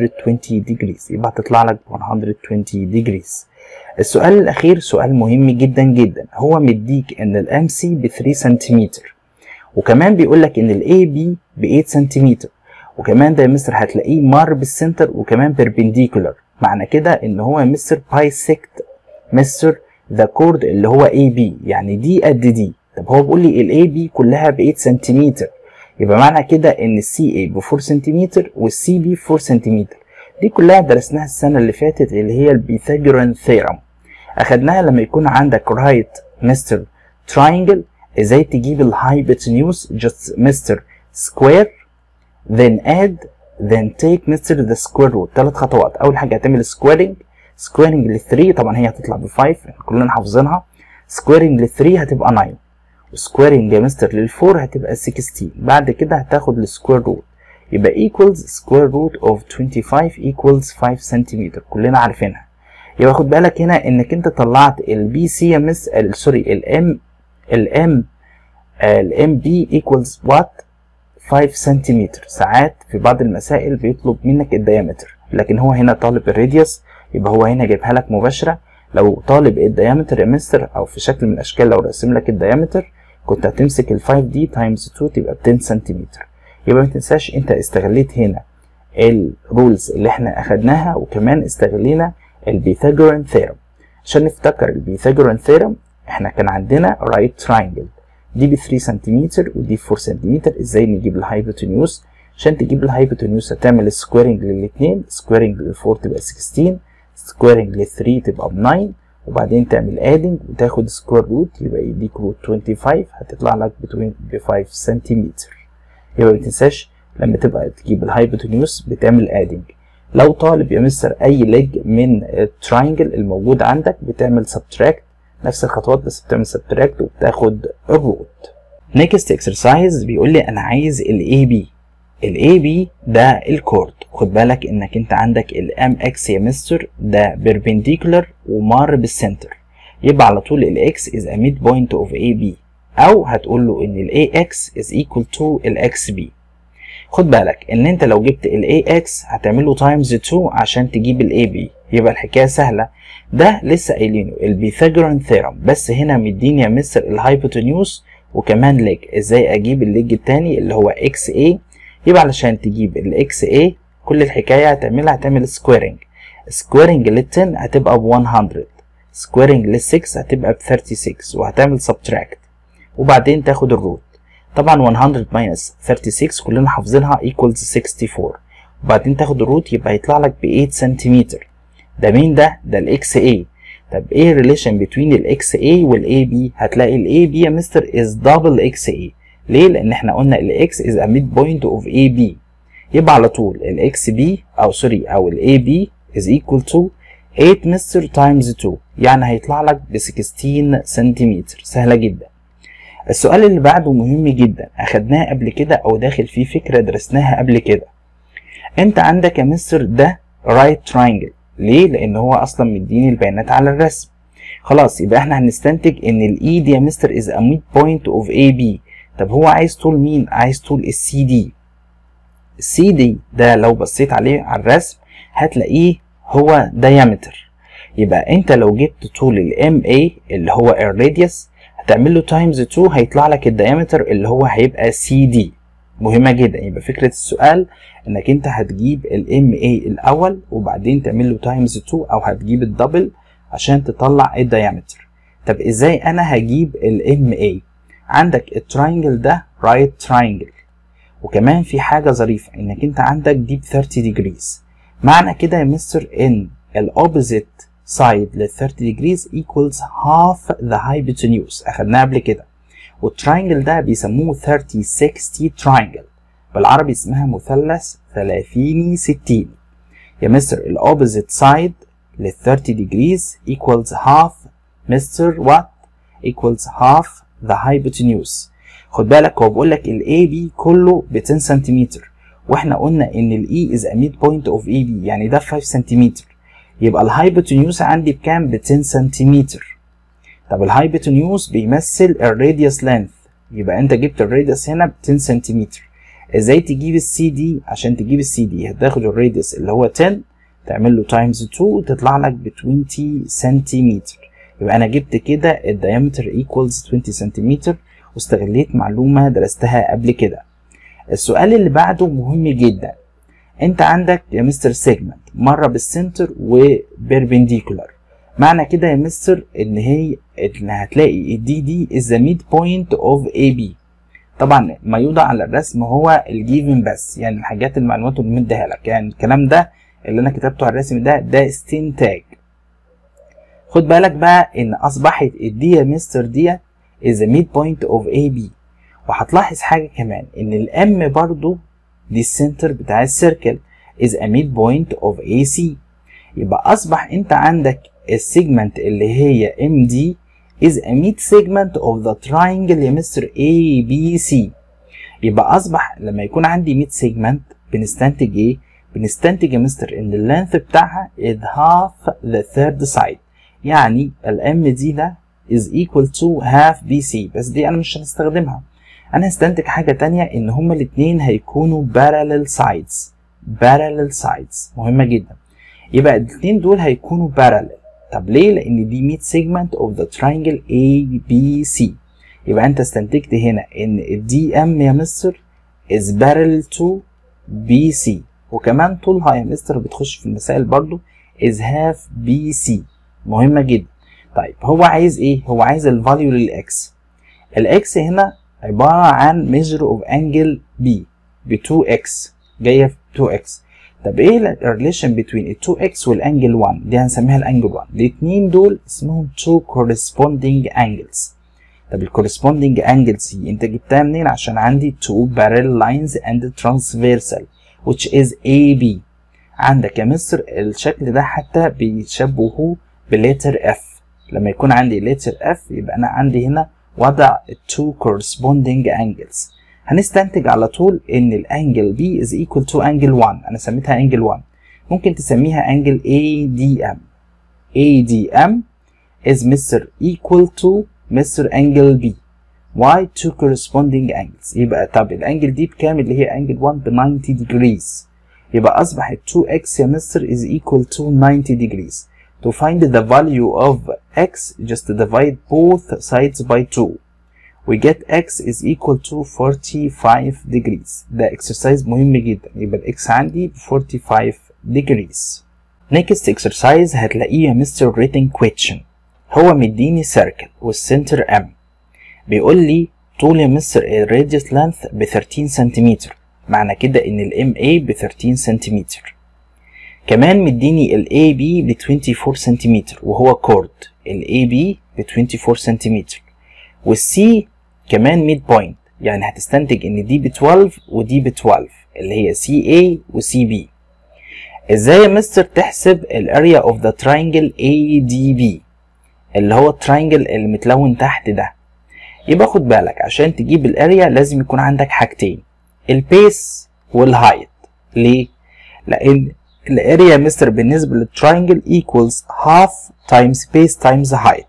120 degrees يبقى هتطلع لك 120 degrees السؤال الأخير سؤال مهم جدا جدا هو مديك إن الام سي ب 3 سنتيمتر وكمان بيقول لك إن الاي بي ب 8 سنتيمتر وكمان ده يا مستر هتلاقيه مار بالسنتر وكمان بيربنديكولار معنى كده إن هو يا مستر بايسكت مستر ذا كورد اللي هو اي بي يعني دي قد دي طب هو بيقول لي الاي بي كلها ب 8 سنتيمتر يبقى معنى كده ان السي اي ب 4 سنتيمتر والسي بي 4 سنتيمتر دي كلها درسناها السنة اللي فاتت اللي هي البيثاغوران ثيرم أخدناها لما يكون عندك رايت مستر تراينجل ازاي تجيب الهايبوتنيوس just مستر سكوير then add then take مستر the square root ثلاث خطوات أول حاجة هتعمل سكويرنج سكويرنج ل 3 طبعا هي هتطلع ب 5 كلنا حافظينها سكويرنج ل 3 هتبقى 9 وسكويرنج يا مستر لل 4 هتبقى 16 بعد كده هتاخد السكوير روت يبقى equals square root of 25 equals 5 سنتيمتر كلنا عارفينها يبقى خد بالك هنا انك انت طلعت البي سي يا مس سوري الام الام الام بي equals what 5 سنتيمتر ساعات في بعض المسائل بيطلب منك الديامتر لكن هو هنا طالب الراديوس يبقى هو هنا جايبها لك مباشره لو طالب الديامتر يا مستر او في شكل من الاشكال لو رسم لك الديامتر كنت هتمسك ال 5 دي تايمز 2 تبقى ب 10 سنتيمتر يبقى ما تنساش انت استغليت هنا الرولز اللي احنا اخدناها وكمان استغلينا البيثاغوران ثيرم عشان نفتكر البيثاغوران ثيرم احنا كان عندنا رايت تراينجل دي ب 3 سنتيمتر ودي ب 4 سنتيمتر ازاي نجيب الهايبوتنيوس عشان تجيب الهايبوتنيوس هتعمل سكويرنج للاثنين سكويرنج لل 4 تبقى 16 سكويرنج لل 3 تبقى ب 9 وبعدين تعمل ادنج وتاخد سكوير روت يبقى يديك روت 25 هتطلع لك ب 5 سنتيمتر يبقى ما تنساش لما تبقى تجيب الهايبوتنيوس بتعمل ادنج لو طالب يا مستر اي ليج من التراينجل الموجود عندك بتعمل سبتراكت نفس الخطوات بس بتعمل سبتراكت وبتاخد الروت نيكست اكسرسايز بيقول لي انا عايز الاي بي الاي بي ده الكورد خد بالك انك انت عندك الام اكس يا مستر ده بيربنديكولار ومار بالسنتر يبقى على طول الاكس is a midpoint of AB او هتقول له ان ال AX is equal to ال XB خد بالك ان انت لو جبت ال AX هتعمل له تايمز 2 عشان تجيب ال AB يبقى الحكايه سهله ده لسه قايلينه البيثاغوران ثيرم بس هنا مديني يا مستر الهايبوتنيوس وكمان ليج ازاي اجيب الليج التاني اللي هو XA يبقى علشان تجيب ال XA كل الحكايه هتعملها هتعمل سكويرنج سكويرنج لل 10 هتبقى ب 100 سكويرنج لل 6 هتبقى ب 36 وهتعمل سبتراكت وبعدين تاخد الروت طبعا 100 minus 36 كلنا حافظينها equals 64 وبعدين تاخد الروت يبقى يطلع لك ب 8 سنتيمتر ده مين ده ده الاكس اي طب ايه الريليشن بين الاكس اي والاي بي هتلاقي الاي بي يا مستر از دبل اكس اي ليه لان احنا قلنا الاكس از ا ميد بوينت اوف اي بي يبقى على طول الاكس بي او سوري او الاي بي is equal to 8 مستر times 2 يعني هيطلع لك ب 16 سنتيمتر سهلة جدا السؤال اللي بعده مهم جدا اخدناه قبل كده او داخل فيه فكرة درسناها قبل كده انت عندك يا مستر ده right triangle ليه لان هو اصلا مديني البيانات على الرسم خلاص يبقى احنا هنستنتج ان الاي دي يا مستر is a midpoint of AB طب هو عايز طول مين عايز طول السي دي السي دي ده لو بصيت عليه على الرسم هتلاقيه هو diameter يبقى انت لو جبت طول الام اي اللي هو الراديوس هتعمل له تايمز 2 هيطلع لك الديامتر اللي هو هيبقى سي دي مهمه جدا يبقى فكره السؤال انك انت هتجيب الام اي الاول وبعدين تعمل له تايمز 2 او هتجيب الدبل عشان تطلع الديامتر طب ازاي انا هجيب الام اي عندك التراينجل ده رايت right تراينجل وكمان في حاجه ظريفه انك انت عندك دي ب 30 ديجريز معنى كده يا مستر ان الاوبوزيت سايد لل 30 degrees equals half the hypotenuse اخدناها قبل كده والتراينجل ده بيسموه 30 60 triangle بالعربي اسمها مثلث ثلاثيني ستيني يا مستر الاوبوزيت سايد لل 30 degrees equals half مستر what equals half the hypotenuse خد بالك هو بيقول لك الاي بي كله ب 10 سنتيمتر واحنا قلنا ان الاي از ا ميد بوينت اوف اي بي يعني ده 5 سنتيمتر يبقى الهايبوتنيوس عندي بكام ب 10 سنتيمتر طب الهايبوتنيوس بيمثل الراديوس لينث يبقى انت جبت الراديوس هنا ب 10 سنتيمتر ازاي تجيب السي دي عشان تجيب السي دي هتاخد الراديوس اللي هو 10 تعمل له تايمز 2 تطلع لك ب 20 سنتيمتر يبقى انا جبت كده الدايمتر ايكوالز 20 سنتيمتر واستغليت معلومه درستها قبل كده السؤال اللي بعده مهم جدا انت عندك يا مستر سيجمنت مره بالسنتر وبيربنديكولار معنى كده يا مستر ان هي ان هتلاقي الدي دي از ذا ميد بوينت اوف اي بي طبعا ما يوضع على الرسم هو الجيفن بس يعني الحاجات المعلومات اللي مديها لك يعني الكلام ده اللي انا كتبته على الرسم ده ده استنتاج خد بالك بقى ان اصبحت الدي يا مستر دي is the midpoint of AB وهتلاحظ حاجة كمان ان الام برضو دي السنتر بتاع السيركل is a midpoint of AC يبقى اصبح انت عندك السيجمنت اللي هي MD is a mid segment of the triangle يا مستر ABC يبقى اصبح لما يكون عندي ميد سيجمنت بنستنتج ايه بنستنتج يا مستر ان اللينث بتاعها is half the third side يعني الام دي ده is equal to half BC بس دي انا مش هنستخدمها انا هستنتج حاجة تانية ان هما الاتنين هيكونوا parallel sides parallel sides مهمة جدا يبقى الاتنين دول هيكونوا parallel طب ليه لان دي mid segment of the triangle ABC يبقى انت استنتجت هنا ان ال DM يا مستر is parallel to BC وكمان طولها يا مستر بتخش في المسائل برضو is half BC مهمة جدا طيب هو عايز ايه هو عايز الفاليو للاكس الاكس هنا عبارة عن measure of angle B ب 2x جاية في 2x طب ايه الريليشن بين ال 2x والانجل 1 دي هنسميها الانجل 1 الاتنين دول اسمهم two corresponding angles طب ال corresponding angles دي انت جبتها منين عشان عندي two parallel lines and transversal which is AB عندك يا مستر الشكل ده حتى بيشبهوه بليتر F لما يكون عندي ليتر F يبقى انا عندي هنا وضع two corresponding angles هنستنتج على طول ان الانجل B is equal to angle 1 انا سميتها angle 1 ممكن تسميها angle ADM ADM is Mr. equal to Mr. angle B why two corresponding angles يبقى طب الانجل دي بكام اللي هي angle 1 ب 90 degrees يبقى اصبحت 2x يا مستر is equal to 90 degrees to find the value of x just divide both sides by 2 we get x is equal to 45 degrees ده exercise مهم جدا يبقى الاكس عندي 45 degrees next exercise هتلاقيه يا مستر written question هو مديني circle والسنتر m بيقول لي طول يا مستر الراديوس length ب 13 سنتيمتر معنى كده ان الام اي ب 13 سنتيمتر كمان مديني الاي بي ب 24 سنتيمتر وهو كورد الاي بي ب 24 سنتيمتر والسي كمان ميد بوينت يعني هتستنتج ان دي ب 12 ودي ب 12 اللي هي سي اي وسي بي ازاي يا مستر تحسب الاريا اوف ذا تراينجل اي دي بي اللي هو التراينجل اللي متلون تحت ده يبقى خد بالك عشان تجيب الاريا لازم يكون عندك حاجتين البيس والهايت ليه لان الاريا مستر بالنسبه للتراينجل equals half times base times height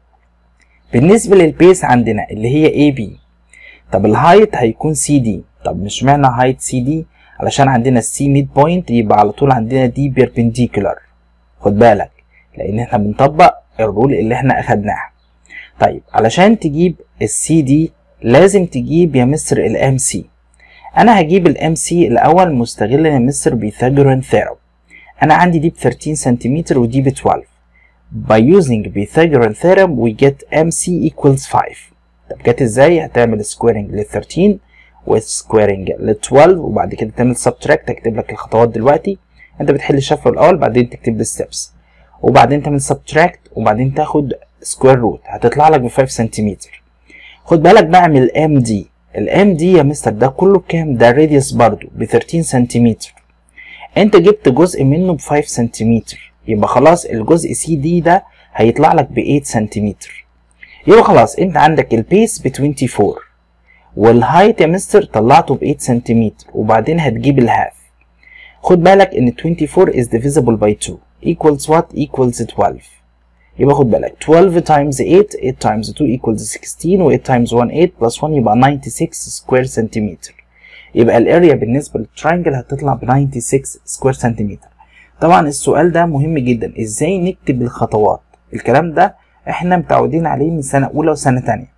بالنسبه للبيس عندنا اللي هي اي بي طب الهايت هيكون سي دي طب مش معنى هايت سي دي علشان عندنا السي ميد بوينت يبقى على طول عندنا دي بيربنديكولار خد بالك لان احنا بنطبق الرول اللي احنا اخدناها طيب علشان تجيب السي دي لازم تجيب يا مستر الام سي انا هجيب الام سي الاول مستغلا يا مستر بيثاغوران ثيرم انا عندي دي ب 13 سنتيمتر ودي ب 12 by using Pythagorean theorem we get MC equals 5 طب جت ازاي هتعمل سكويرنج لل 13 وسكويرنج لل 12 وبعد كده تعمل سبتراكت هكتب لك الخطوات دلوقتي انت بتحل الشفره الاول بعدين تكتب الستبس وبعدين تعمل سبتراكت وبعدين تاخد سكوير روت هتطلع لك ب 5 سنتيمتر خد بالك بعمل ام دي الام دي يا مستر ده كله بكام ده الراديوس برضو ب 13 سنتيمتر انت جبت جزء منه ب 5 سنتيمتر يبقى خلاص الجزء سي دي ده هيطلع لك ب 8 سنتيمتر يبقى خلاص انت عندك البيس ب 24 والهايت يا مستر طلعته ب 8 سنتيمتر وبعدين هتجيب الهاف خد بالك ان 24 is divisible by 2 equals what equals 12 يبقى خد بالك 12 times 8 8 times 2 equals 16 و 8 times 1 8 plus 1 يبقى 96 سكوير سنتيمتر يبقى الاريا بالنسبه للتراينجل هتطلع ب 96 سكوير سنتيمتر طبعا السؤال ده مهم جدا ازاي نكتب الخطوات الكلام ده احنا متعودين عليه من سنه اولى وسنه تانية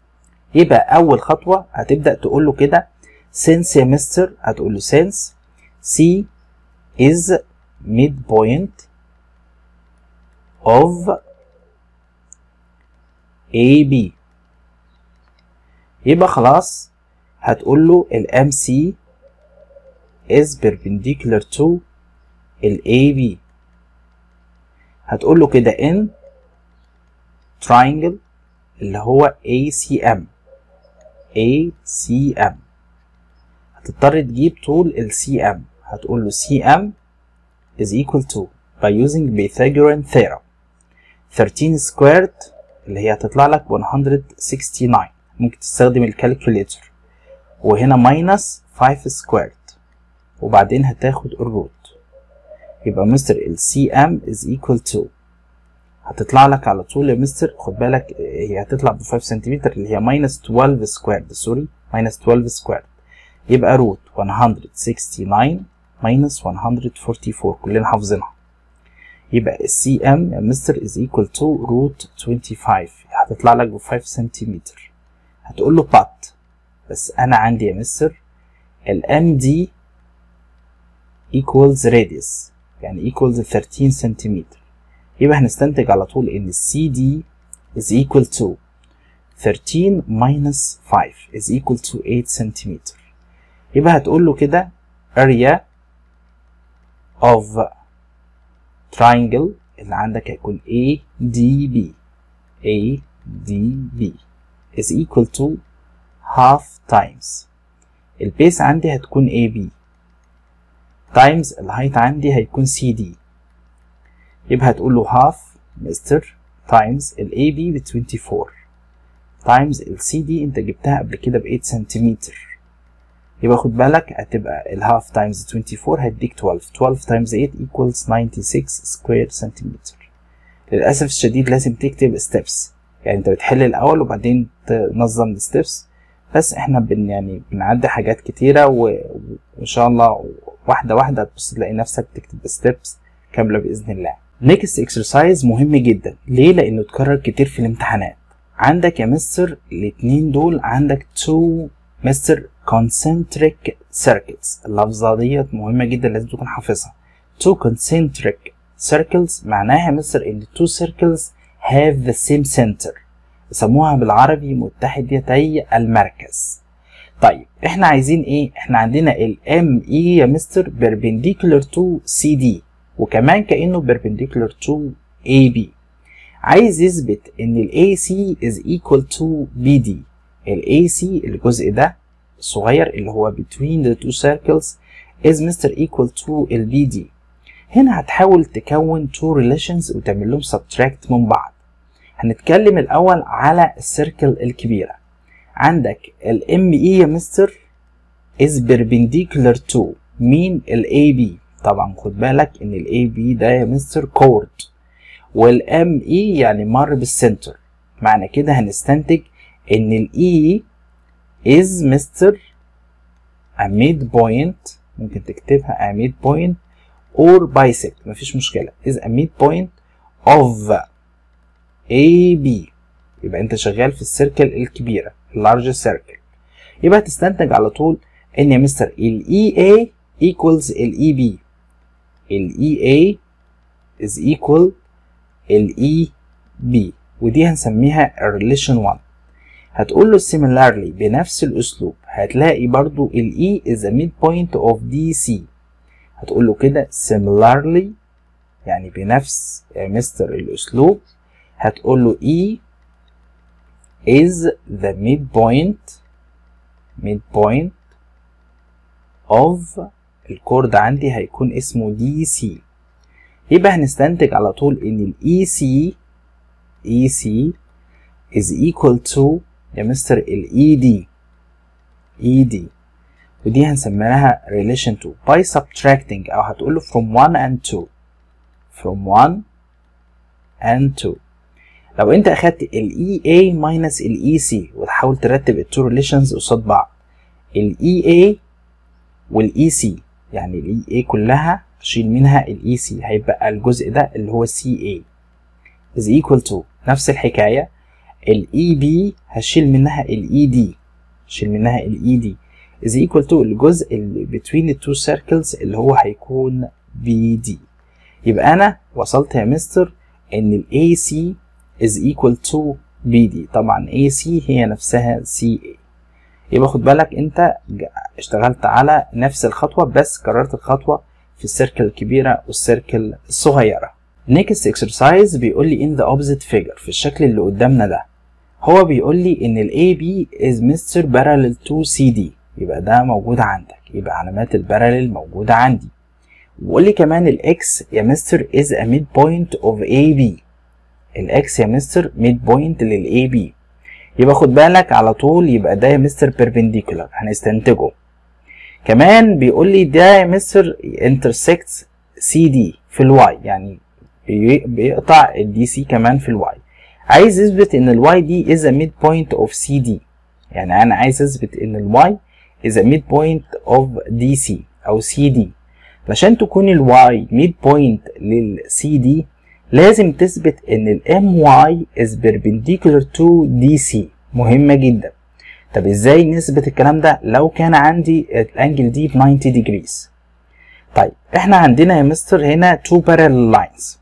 يبقى اول خطوه هتبدا تقول له كده since يا مستر هتقول له since C is midpoint of AB يبقى خلاص هتقول له ال MC is perpendicular to ال AB هتقول له كده in triangle اللي هو ACM ACM هتضطر تجيب طول ال CM هتقول له CM is equal to by using Pythagorean theorem 13 squared اللي هي هتطلع لك 169 ممكن تستخدم الكالكوليتر وهنا minus 5 squared وبعدين هتاخد الروت يبقى مستر ال CM is equal to هتطلع لك على طول يا مستر خد بالك هي هتطلع ب 5 سنتيمتر اللي هي ماينس 12 سكويرد سوري ماينس 12 سكويرد يبقى روت 169 ماينس 144 كلنا حافظينها يبقى السي ام يا مستر از ايكوال تو روت 25 هتطلع لك ب 5 سنتيمتر هتقول له بات بس انا عندي يا مستر الام دي equals radius يعني equals 13 سنتيمتر يبقى هنستنتج على طول ان السي دي is equal to 13 minus 5 is equal to 8 سنتيمتر يبقى هتقول له كده area of triangle اللي عندك هيكون ADB ADB is equal to half times البيس عندي هتكون AB times الهايت عندي هيكون CD يبقى هتقول له half مستر times ال AB ب 24 times ال CD انت جبتها قبل كده ب 8 سنتيمتر يبقى خد بالك هتبقى ال half times 24 هيديك 12 12 times 8 equals 96 سكوير سنتيمتر للأسف الشديد لازم تكتب steps يعني انت بتحل الأول وبعدين تنظم الستبس بس احنا بن يعني بنعدي حاجات كتيرة وإن شاء الله واحدة واحدة هتبص تلاقي نفسك تكتب ستبس كاملة بإذن الله next exercise مهم جدا ليه لأنه اتكرر كتير في الامتحانات عندك يا مستر الاتنين دول عندك two مستر concentric circles اللفظة ديت مهمة جدا لازم تكون حافظها two concentric circles معناها يا مستر ان two circles have the same center يسموها بالعربي متحدتي المركز طيب احنا عايزين ايه احنا عندنا ال ME يا مستر perpendicular to CD وكمان كأنه perpendicular to AB عايز يثبت ان ال AC is equal to BD ال AC الجزء ده الصغير اللي هو between the two circles is مستر equal to ال BD هنا هتحاول تكون two relations وتعمل لهم subtract من بعض هنتكلم الأول على السيركل الكبيرة عندك ال ME يا مستر is perpendicular to مين ال AB طبعا خد بالك ان ال AB ده يا مستر كورد وال ME يعني مر بالسنتر معنى كده هنستنتج ان ال E is مستر a midpoint ممكن تكتبها a midpoint or bisect مفيش مشكلة is a midpoint of AB يبقى انت شغال في السيركل الكبيرة اللارج سيركل يبقى تستنتج على طول ان يا مستر ال EA equals ال EB ال EA is equal ال EB ودي هنسميها relation 1 هتقول له similarly بنفس الاسلوب هتلاقي برضو ال E is a midpoint of DC هتقول له كده similarly يعني بنفس يا مستر الاسلوب هتقول له E is the midpoint midpoint of الكورد عندي هيكون اسمه DC يبقى هنستنتج على طول ان ال EC EC is equal to يا مستر ال ED ED ودي هنسميها relation to by subtracting او هتقول له from 1 and 2 from 1 and 2 لو انت اخدت ال EA minus ال EC وتحاول ترتب التو ريليشنز قصاد بعض ال EA وال EC يعني ال EA كلها شيل منها ال EC هيبقى الجزء ده اللي هو CA is equal to نفس الحكاية ال EB هشيل منها ال ED شيل منها ال ED is equal to الجزء اللي between the two circles اللي هو هيكون BD يبقى أنا وصلت يا مستر إن ال AC is equal to BD طبعا AC هي نفسها CA يبقى خد بالك انت اشتغلت على نفس الخطوة بس كررت الخطوة في السيركل الكبيرة والسيركل الصغيرة next exercise بيقول لي in the opposite figure في الشكل اللي قدامنا ده هو بيقول لي ان ال AB is Mr. parallel to CD يبقى ده موجود عندك يبقى علامات الباراليل موجودة عندي وقول لي كمان ال X يا مستر is a midpoint of AB الاكس يا مستر ميد بوينت للاي بي يبقى خد بالك على طول يبقى ده يا مستر بيربنديكولار هنستنتجه كمان بيقول لي ده يا مستر انترسكت سي دي في الواي يعني بيقطع الدي سي كمان في الواي عايز يثبت ان الواي دي از ميد بوينت اوف سي دي يعني انا عايز اثبت ان الواي از ميد بوينت اوف دي سي او سي دي عشان تكون الواي ميد بوينت للسي دي لازم تثبت ان ال MY is perpendicular to DC مهمة جدا طب ازاي نثبت الكلام ده لو كان عندي الانجل دي ب 90 degrees طيب احنا عندنا يا مستر هنا two parallel lines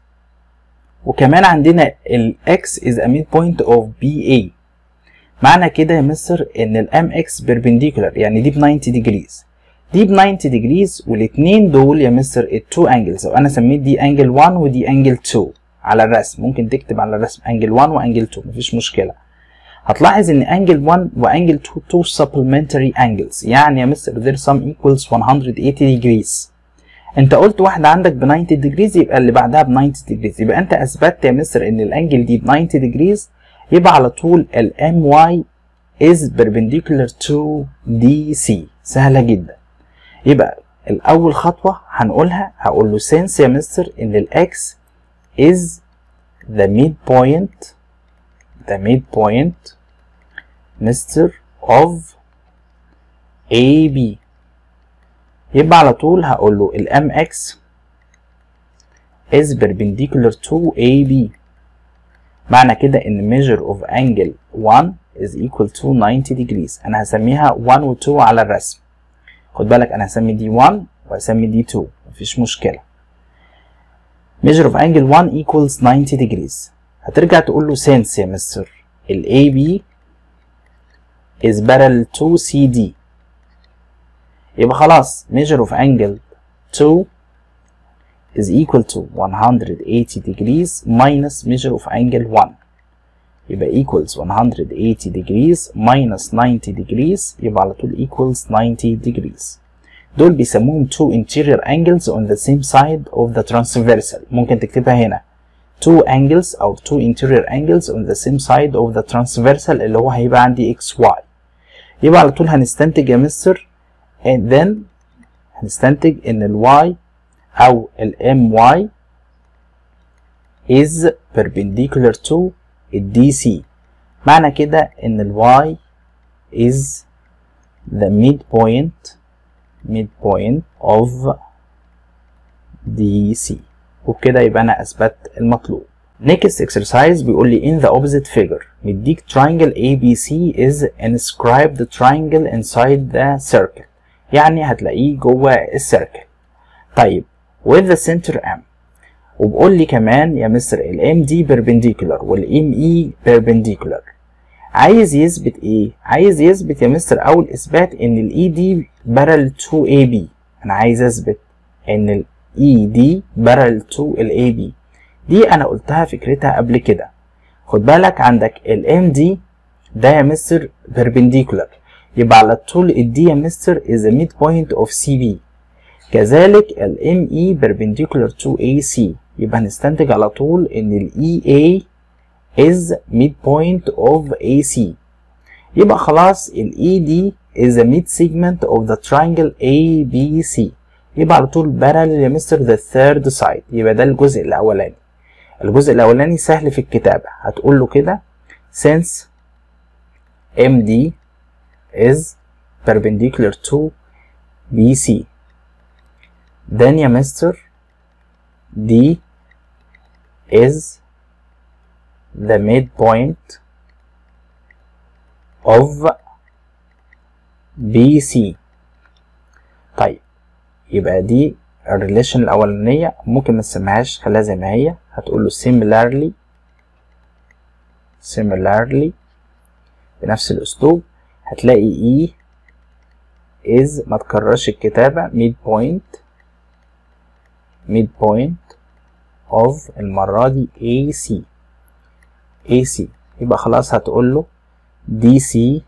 وكمان عندنا ال X is a midpoint of BA معنى كده يا مستر ان ال MX perpendicular يعني دي ب 90 degrees دي ب 90 degrees والاتنين دول يا مستر التو انجلز او انا سميت دي انجل 1 ودي انجل 2 على الرسم ممكن تكتب على الرسم انجل 1 وانجل 2 مفيش مشكله هتلاحظ ان انجل 1 وانجل 2 two supplementary angles يعني يا مستر their sum equals 180 degrees انت قلت واحدة عندك ب 90 degrees يبقى اللي بعدها ب 90 degrees يبقى انت اثبتت يا مستر ان الانجل دي ب 90 degrees يبقى على طول ال MY is perpendicular to DC سهلة جدا يبقى الأول خطوة هنقولها هقول له since يا مستر إن ال x is the midpoint the midpoint مستر of AB يبقى على طول هقول له ال MX is perpendicular to AB معنى كده إن measure of angle 1 is equal to 90 degrees أنا هسميها 1 و 2 على الرسم خد بالك انا هسمي دي 1 وهسمي دي 2 مفيش مشكله measure of angle 1 equals 90 degrees هترجع تقول له since يا مستر ال AB is parallel to CD يبقى خلاص measure of angle 2 is equal to 180 degrees minus measure of angle 1 يبقى equals 180 degrees minus 90 degrees يبقى على طول equals 90 degrees دول بيسموهم two interior angles on the same side of the transversal ممكن تكتبها هنا two angles أو two interior angles on the same side of the transversal اللي هو هيبقى عندي xy يبقى على طول هنستنتج يا مستر and then هنستنتج ان ال y أو ال my is perpendicular to ال DC معنى كده ان ال y is the midpoint midpoint of DC وبكده يبقى انا اثبت المطلوب next exercise بيقول لي in the opposite figure مديك triangle ABC is inscribed triangle inside the circle يعني هتلاقيه جوه السيركل طيب with the center M وبقول لي كمان يا مستر ال M دي perpendicular وال ME perpendicular عايز يثبت ايه؟ عايز يثبت يا مستر اول اثبات ان ال E دي parallel to AB انا عايز اثبت ان ال E دي parallel to ال AB دي انا قلتها فكرتها قبل كده خد بالك عندك ال M دي ده يا مستر perpendicular يبقى على طول ال D يا مستر is the midpoint of CB كذلك ال ME perpendicular to AC يبقى هنستنتج على طول ان ال EA is midpoint of AC يبقى خلاص ال ED is the mid segment of the triangle ABC يبقى على طول parallel يا مستر the third side يبقى ده الجزء الأولاني الجزء الأولاني سهل في الكتابة هتقول له كده since MD is perpendicular to BC then يا مستر D is the midpoint of BC طيب يبقى دي الريليشن الأولانية ممكن ما تسميهاش خليها زي ما هي هتقول له similarly similarly بنفس الأسلوب هتلاقي E is ما تكررش الكتابة midpoint midpoint of المرة دي AC AC يبقى خلاص هتقول له DC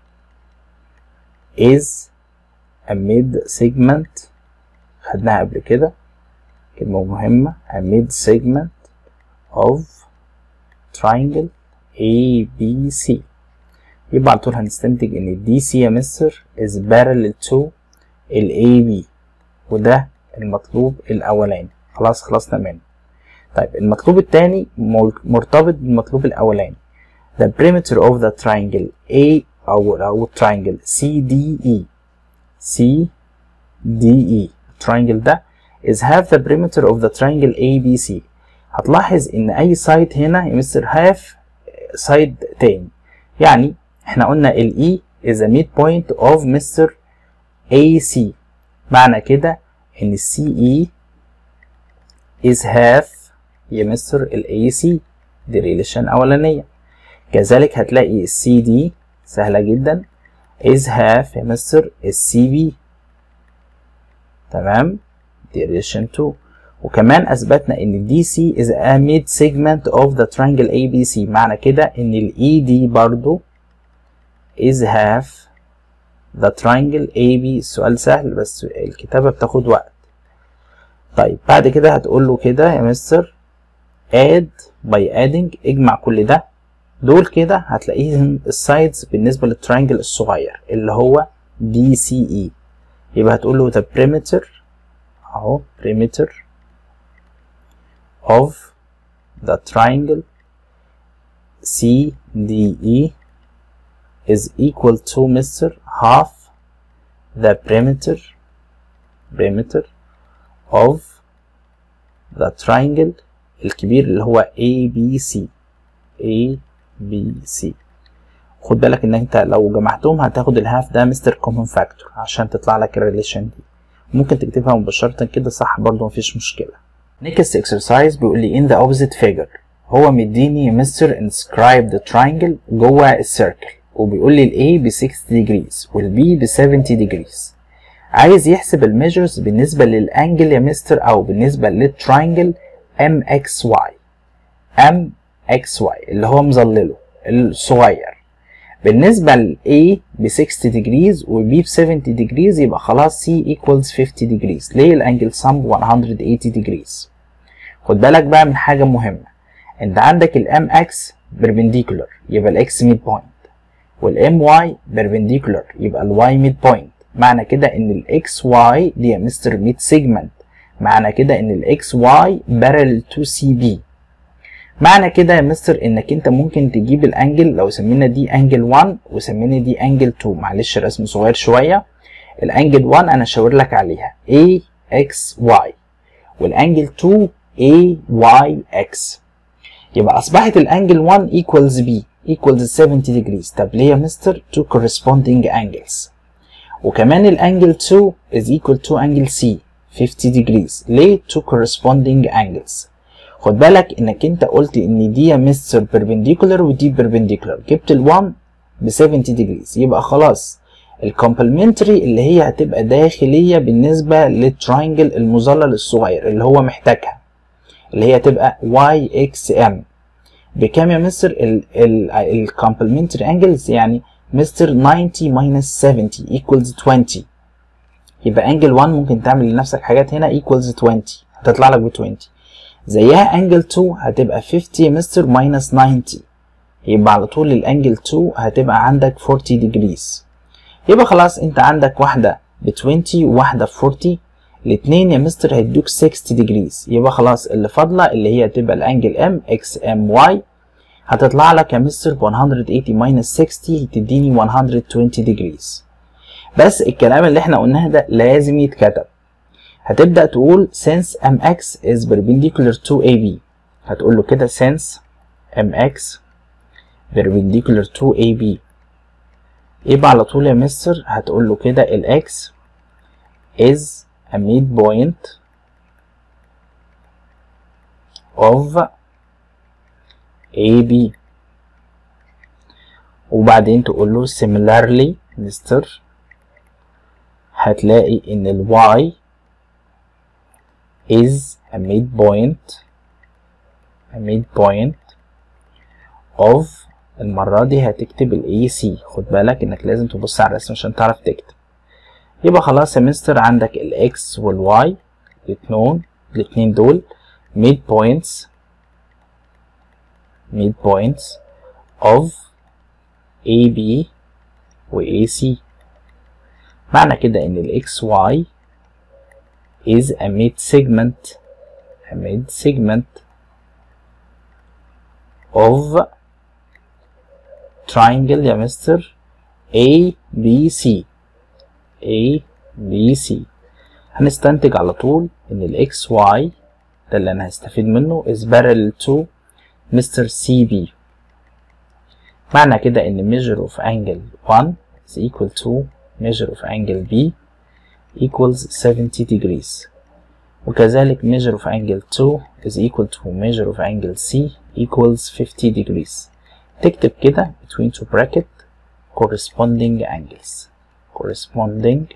is a mid segment خدناها قبل كده كلمة مهمة a mid segment of triangle ABC يبقى على طول هنستنتج ان ال DC يا مستر is parallel to ال AB وده المطلوب الأولاني خلاص خلصنا منه طيب المطلوب الثاني مرتبط بالمطلوب الأولاني the perimeter of the triangle A أو أو triangle CDE CDE triangle ده is half the perimeter of the triangle ABC هتلاحظ إن أي سايد هنا يمثل half سايد تاني يعني احنا قلنا ال E is a midpoint of Mr. AC معنى كده إن ال CE is half يا مستر ال AC دي ريليشن أولانية كذلك هتلاقي ال CD سهلة جدا is half يا مستر ال CB تمام دي ريليشن 2 وكمان أثبتنا إن ال DC is a mid segment of the triangle ABC معنى كده إن ال ED برضو is half the triangle AB السؤال سهل بس الكتابة بتاخد وقت طيب بعد كده هتقول له كده يا مستر add by adding اجمع كل ده دول كده هتلاقيهم السايدز بالنسبة للترينجل الصغير اللي هو BCE يبقى هتقول له the perimeter اهو perimeter of the triangle CDE is equal to Mr. half the perimeter perimeter of the triangle الكبير اللي هو ABC ABC خد بالك ان انت لو جمعتهم هتاخد الهاف ده مستر كومن فاكتور عشان تطلع لك الريليشن دي ممكن تكتبها مباشرة كده صح برضه مفيش مشكلة next exercise بيقول لي in the opposite figure هو مديني مستر inscribe the triangle جوه السيركل وبيقول لي ال A ب 60 degrees وال B ب 70 degrees عايز يحسب الميجرز بالنسبة للانجل يا مستر او بالنسبة للتراينجل ام اكس واي ام اكس واي اللي هو مظلله الصغير بالنسبة ل A ب 60 degrees و B ب 70 degrees يبقى خلاص C equals 50 degrees ليه الانجل sum 180 degrees خد بالك بقى من حاجة مهمة انت عندك ال MX perpendicular يبقى ال X mid point وال MY perpendicular يبقى ال Y mid point معنى كده ان ال XY دي يا مستر ميد سيجمنت معنى كده ان ال XY parallel to CB معنى كده يا مستر انك انت ممكن تجيب الانجل لو سمينا دي انجل 1 وسمينا دي انجل 2 معلش رسم صغير شويه الانجل 1 انا شاور لك عليها A X Y والانجل 2 A Y X يبقى اصبحت الانجل 1 equals B equals 70 degrees طب ليه يا مستر two corresponding angles وكمان الانجل 2 is equal to angle C 50 degrees ليه two corresponding angles خد بالك انك انت قلت ان دي يا مستر بيربنديكولار ودي بيربنديكولار جبت ال1 ب 70 degrees يبقى خلاص الكومبلمنتري اللي هي هتبقى داخلية بالنسبة للتراينجل المظلل الصغير اللي هو محتاجها اللي هي تبقى YXM بكام يا مستر الكومبلمنتري انجلز يعني مستر 90 minus 70 equals 20 يبقى انجل 1 ممكن تعمل لنفسك حاجات هنا equals 20 هتطلع لك ب 20 زيها انجل 2 هتبقى 50 مستر ماينس 90 يبقى على طول الانجل 2 هتبقى عندك 40 degrees يبقى خلاص انت عندك واحدة ب 20 وواحدة ب 40 الاتنين يا مستر هيدوك 60 degrees يبقى خلاص اللي فاضلة اللي هي تبقى الانجل ام اكس ام واي هتطلع لك يا مستر ب 180 ماينس 60 تديني 120 degrees بس الكلام اللي احنا قلناه ده لازم يتكتب هتبدأ تقول since mx is perpendicular to AB هتقول له كده since mx perpendicular to AB يبقى على طول يا مستر هتقول له كده ال x is a midpoint of AB وبعدين تقول له similarly مستر هتلاقي ان ال y is a midpoint a midpoint of المرة دي هتكتب ال AC خد بالك انك لازم تبص على الرسم عشان تعرف تكتب يبقى خلاص يا مستر عندك ال X وال Y الاتنين الاتنين دول midpoints midpoints of AB و AC معنى كده ان ال XY is a mid segment a mid segment of triangle يا مستر A B C A B C هنستنتج على طول ان ال XY ده اللي انا هستفيد منه is parallel to مستر CB معنى كده ان measure of angle 1 is equal to measure of angle B equals 70 degrees وكذلك measure of angle 2 is equal to measure of angle C equals 50 degrees تكتب كده between two bracket corresponding angles corresponding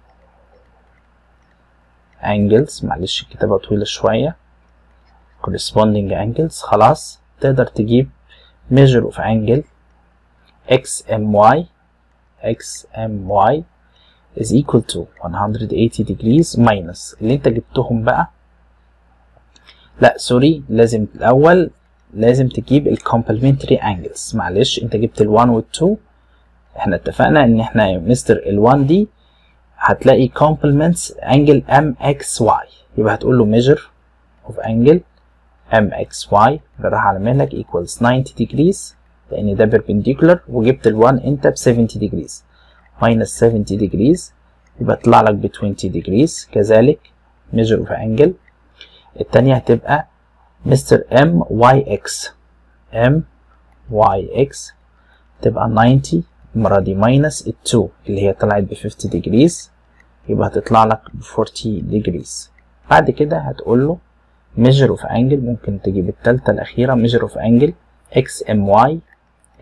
angles معلش الكتابة طويلة شوية corresponding angles خلاص تقدر تجيب measure of angle XMY XMY is equal to 180 degrees minus اللي انت جبتهم بقى لا سوري لازم الاول لازم تجيب ال complementary angles معلش انت جبت ال 1 وال 2 احنا اتفقنا ان احنا يا مستر ال 1 دي هتلاقي complements angle MXY يبقى هتقول له measure of angle MXY بالراحة على مهلك equals 90 degrees لان ده perpendicular وجبت ال 1 انت ب 70 degrees minus 70 degrees يبقى طلع لك ب 20 degrees كذلك measure of angle التانية هتبقى مستر ام واي اكس ام واي اكس تبقى 90 المرة دي ماينس ال 2 اللي هي طلعت ب 50 degrees يبقى هتطلع لك ب 40 degrees بعد كده هتقول له measure of angle ممكن تجيب التالتة الأخيرة measure of angle xmy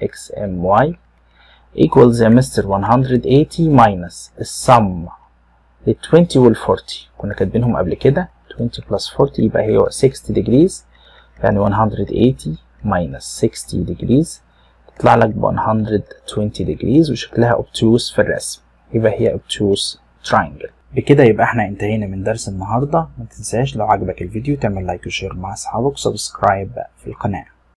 xmy equals يا مستر 180 minus السم ال 20 وال 40 كنا كاتبينهم قبل كده 20 بلس 40 يبقى هي 60 degrees يعني 180 minus 60 degrees تطلع لك ب 120 degrees وشكلها obtuse في الرسم يبقى هي obtuse triangle بكده يبقى احنا انتهينا من درس النهارده ما تنساش لو عجبك الفيديو تعمل لايك وشير مع اصحابك وسبسكرايب في القناه